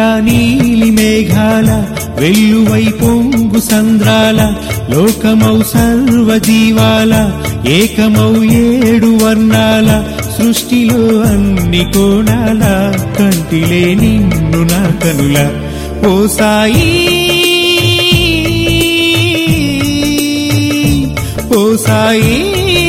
నీలి మేఘాల వెల్లువై పొంగు సంద్రాల లోకమౌ సర్వజీవాల ఏకమౌ ఏడు వర్ణాల సృష్టిలో అన్ని కోణాల కంటిలే నిన్ను నా కనుల ఓ సాయి ఓ సాయి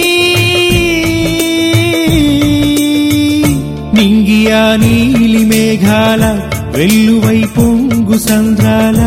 నింగియా నీలి మేఘాల వెల్లువై పొంగు సంద్రాల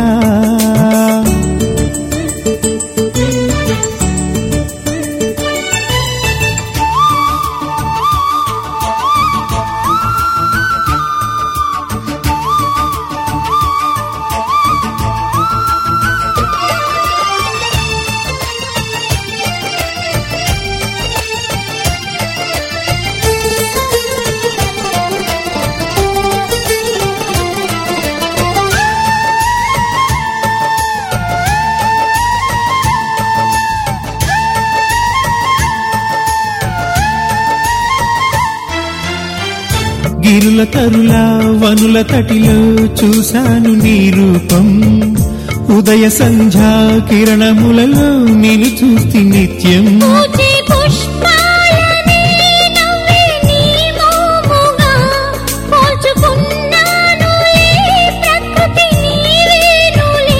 గిరుల తరుల వనుల తటిలో చూశాను నీ రూపం ఉదయ సంధ్యా కిరణములలో నేను చూస్తే నిత్యం పూచే పుష్పాలనే నవ్వే నీ మోముగా పోల్చుకున్నానులే ప్రకృతి నీవేనులే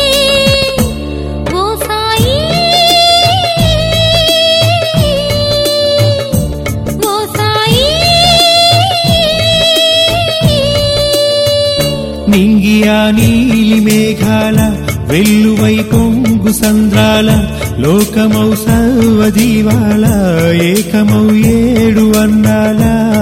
ఓ సాయి ఓ సాయి నింగియా నీలి మేఘాల వెల్లువై పొంగు సంద్రాల లోకమౌ సర్వజీవాల ఏకమౌ ఏడు వర్ణాల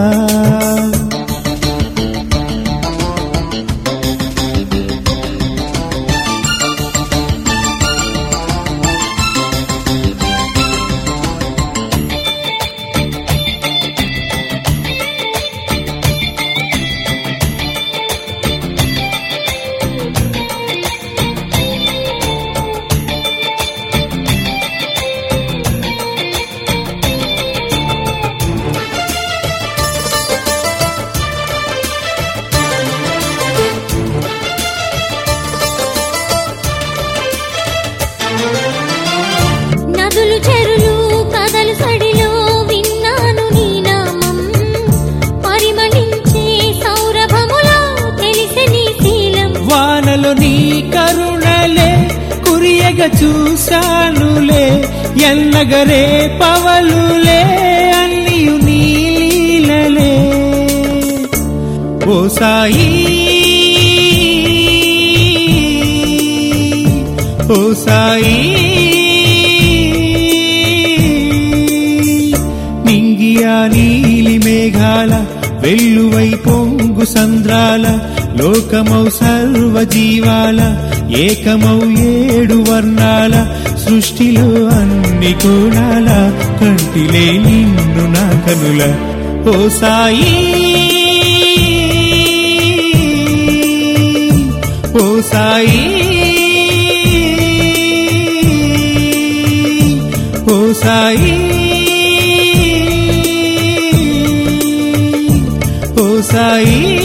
నదులు చెరులు కదలు సడిలో విన్నాను నీ నామం పరిమళించే సౌరభములో తెలిసే నీ శీలం వానలో నీ కరుణలే కురియగ చూశానులే ఎల్లగరే పవలులే అన్నియు నీ లీలలే ఓ సాయి ఓ సాయి నింగియా నీలి మేఘాల వెల్లువై పొంగు సంద్రాల లోకమౌ సర్వజీవాల ఏకమౌ ఏడు వర్ణాల సృష్టిలో అన్ని కోణాల కంటిలే నిన్ను నా కనుల ఓ సాయి ఓ సాయి ఓ సాయి ఓ సాయి